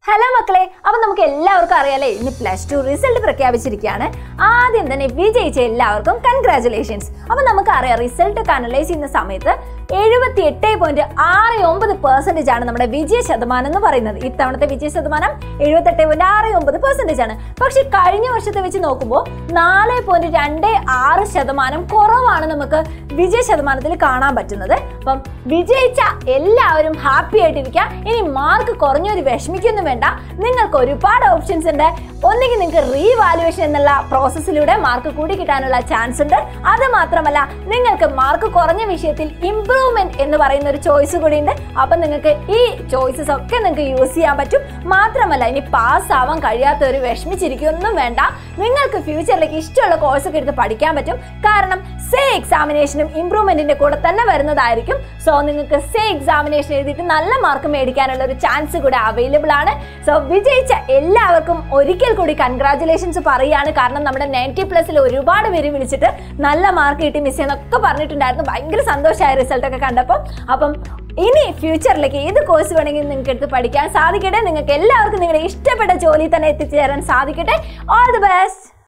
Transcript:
hello മക്കളെ അപ്പൊ നമുക്ക് എല്ലാവർക്കും അറിയാലേ ഇന്ന് പ്ലസ് ടു റിസൾട്ട് പ്രഖ്യാപിച്ചിരിക്കുകയാണ് ആദ്യം തന്നെ വിജയിച്ച എല്ലാവർക്കും കൺഗ്രാചുലേഷൻസ് അപ്പൊ നമുക്ക് അറിയാം റിസൾട്ട് ഒക്കെ അനലൈസ് ചെയ്യുന്ന സമയത്ത് എഴുപത്തി എട്ട് പോയിന്റ് ആറ് ഒമ്പത് പെർസെന്റേജ് ആണ് നമ്മുടെ വിജയ ശതമാനം എന്ന് പറയുന്നത് ഇത്തവണത്തെ വിജയ ശതമാനം എഴുപത്തി എട്ട് പോയിന്റ് ആറ് ഒമ്പത് പെർസെന്റേജ് ആണ് പക്ഷെ കഴിഞ്ഞ വർഷത്തെ വെച്ച് നോക്കുമ്പോൾ നാല് പോയിന്റ് രണ്ട് ആറ് ശതമാനം കുറവാണ് നമുക്ക് വിജയ ശതമാനത്തിൽ കാണാൻ പറ്റുന്നത് അപ്പം വിജയിച്ച എല്ലാവരും ഹാപ്പി ആയിട്ടിരിക്കുക ഇനി മാർക്ക് കുറഞ്ഞൊരു വിഷമിക്കൊന്നും വേണ്ട നിങ്ങൾക്ക് ഒരുപാട് ഓപ്ഷൻസ് ഉണ്ട് ഒന്നുകിൽ നിങ്ങൾക്ക് റീവാലുവേഷൻ എന്നുള്ള പ്രോസസ്സിലൂടെ മാർക്ക് കൂടി കിട്ടാനുള്ള ചാൻസ് ഉണ്ട് അത് മാത്രമല്ല നിങ്ങൾക്ക് മാർക്ക് കുറഞ്ഞ വിഷയത്തിൽ ഇംപ്രൂവ്മെന്റ് എന്ന് പറയുന്ന ഒരു ചോയ്സ് കൂടി ഉണ്ട് അപ്പം നിങ്ങൾക്ക് ഈ ചോയ്സസ് ഒക്കെ നിങ്ങൾക്ക് യൂസ് ചെയ്യാൻ പറ്റും മാത്രമല്ല ഇനി പാസ് ആവാൻ കഴിയാത്തവർ വിഷമിച്ചിരിക്കൊന്നും വേണ്ട നിങ്ങൾക്ക് ഫ്യൂച്ചറിലേക്ക് ഇഷ്ടമുള്ള കോഴ്സ് ഒക്കെ എടുത്ത് പഠിക്കാൻ പറ്റും കാരണം സേ എക്സാമിനേഷനും ഇംപ്രൂവ്മെന്റിന്റെ കൂടെ തന്നെ വരുന്നതായിരിക്കും സോ നിങ്ങൾക്ക് സേ എക്സാമിനേഷൻ എഴുതിയിട്ട് നല്ല മാർക്ക് മേടിക്കാനുള്ള ഒരു ചാൻസ് കൂടെ അവൈലബിൾ ആണ് സോ വിജയിച്ച എല്ലാവർക്കും ഒരിക്കൽ കൂടി കൺഗ്രാറ്റുലേഷൻസ് പറയുകയാണ് കാരണം നമ്മുടെ നയൻറ്റി പ്ലസിൽ ഒരുപാട് പേര് വിളിച്ചിട്ട് നല്ല മാർക്ക് കിട്ടി മിസ് എന്നൊക്കെ പറഞ്ഞിട്ടുണ്ടായിരുന്നു ഭയങ്കര സന്തോഷമായ റിസൾട്ട് ഒക്കെ കണ്ടപ്പോൾ അപ്പം ഇനി ഫ്യൂച്ചറിലേക്ക് ഏത് കോഴ്സ് വേണമെങ്കിലും നിങ്ങൾക്ക് എടുത്ത് പഠിക്കാൻ സാധിക്കട്ടെ നിങ്ങൾക്ക് എല്ലാവർക്കും നിങ്ങളുടെ ഇഷ്ടപ്പെട്ട ജോലി തന്നെ എത്തിച്ചേരാൻ സാധിക്കട്ടെ ഓൾ ദി ബെസ്റ്റ്